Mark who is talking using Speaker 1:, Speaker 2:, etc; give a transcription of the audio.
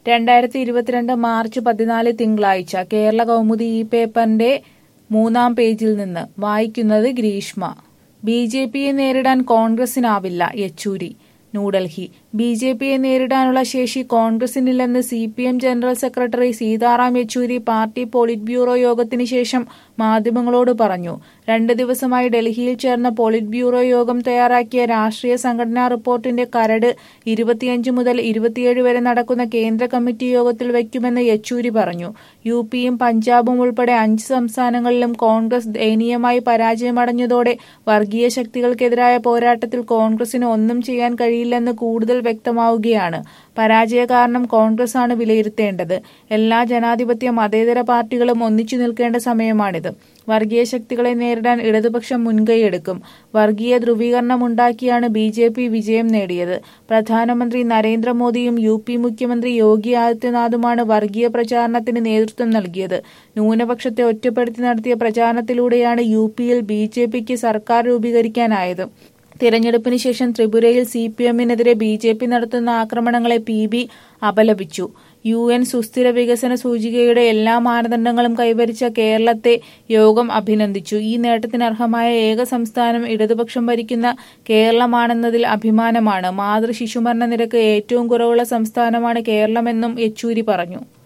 Speaker 1: രണ്ടായിരത്തി ഇരുപത്തിരണ്ട് മാർച്ച് പതിനാല് തിങ്കളാഴ്ച കേരള കൗമുദി ഈ പേപ്പറിന്റെ മൂന്നാം പേജിൽ നിന്ന് വായിക്കുന്നത് ഗ്രീഷ്മ ബി ജെ പിയെ നേരിടാൻ കോൺഗ്രസിനാവില്ല യെച്ചൂരി ന്യൂഡൽഹി ബി ജെ പിയെ നേരിടാനുള്ള ശേഷി കോൺഗ്രസിനില്ലെന്ന് C P M general secretary Sitaram Yechury party polit bureau യോഗത്തിന് ശേഷം മാധ്യമങ്ങളോട് പറഞ്ഞു രണ്ട് ദിവസമായി ഡൽഹിയിൽ ചേർന്ന പോളിറ്റ് ബ്യൂറോ യോഗം തയ്യാറാക്കിയ രാഷ്ട്രീയ സംഘടനാ റിപ്പോർട്ടിന്റെ കരട് ഇരുപത്തിയഞ്ച് മുതൽ ഇരുപത്തിയേഴ് വരെ നടക്കുന്ന കേന്ദ്ര കമ്മിറ്റി യോഗത്തിൽ വയ്ക്കുമെന്ന് യെച്ചൂരി പറഞ്ഞു യു പിയും പഞ്ചാബും ഉൾപ്പെടെ അഞ്ച് സംസ്ഥാനങ്ങളിലും കോൺഗ്രസ് ദയനീയമായി പരാജയമടഞ്ഞതോടെ വർഗീയ ശക്തികൾക്കെതിരായ പോരാട്ടത്തിൽ കോൺഗ്രസിന് ഒന്നും ചെയ്യാൻ കഴിയില്ലെന്ന് കൂടുതൽ വ്യക്തമാവുകയാണ് പരാജയ കാരണം കോൺഗ്രസ് ആണ് വിലയിരുത്തേണ്ടത് എല്ലാ ജനാധിപത്യ മതേതര പാർട്ടികളും ഒന്നിച്ചു നിൽക്കേണ്ട സമയമാണിത് വർഗീയ ശക്തികളെ നേരിടാൻ ഇടതുപക്ഷം മുൻകൈയെടുക്കും വർഗീയ ധ്രുവീകരണം ഉണ്ടാക്കിയാണ് ബി ജെ പി വിജയം നേടിയത് പ്രധാനമന്ത്രി നരേന്ദ്രമോദിയും യു പി മുഖ്യമന്ത്രി യോഗി ആദിത്യനാഥുമാണ് വർഗീയ പ്രചാരണത്തിന് നേതൃത്വം നൽകിയത് ന്യൂനപക്ഷത്തെ ഒറ്റപ്പെടുത്തി നടത്തിയ പ്രചാരണത്തിലൂടെയാണ് യു പിയിൽ ബി ജെ പിക്ക് സർക്കാർ രൂപീകരിക്കാനായത് തിരഞ്ഞെടുപ്പിന് ശേഷം ത്രിപുരയിൽ സി പി എമ്മിനെതിരെ ബി ജെ പി നടത്തുന്ന ആക്രമണങ്ങളെ പി ബി അപലപിച്ചു യു എൻ സുസ്ഥിര വികസന സൂചികയുടെ എല്ലാ മാനദണ്ഡങ്ങളും കൈവരിച്ച കേരളത്തെ യോഗം അഭിനന്ദിച്ചു ഈ നേട്ടത്തിന് അർഹമായ ഏക സംസ്ഥാനം ഇടതുപക്ഷം ഭരിക്കുന്ന കേരളമാണെന്നതിൽ അഭിമാനമാണ് മാതൃ ശിശുമരണ നിരക്ക് ഏറ്റവും കുറവുള്ള സംസ്ഥാനമാണ് കേരളമെന്നും യെച്ചൂരി പറഞ്ഞു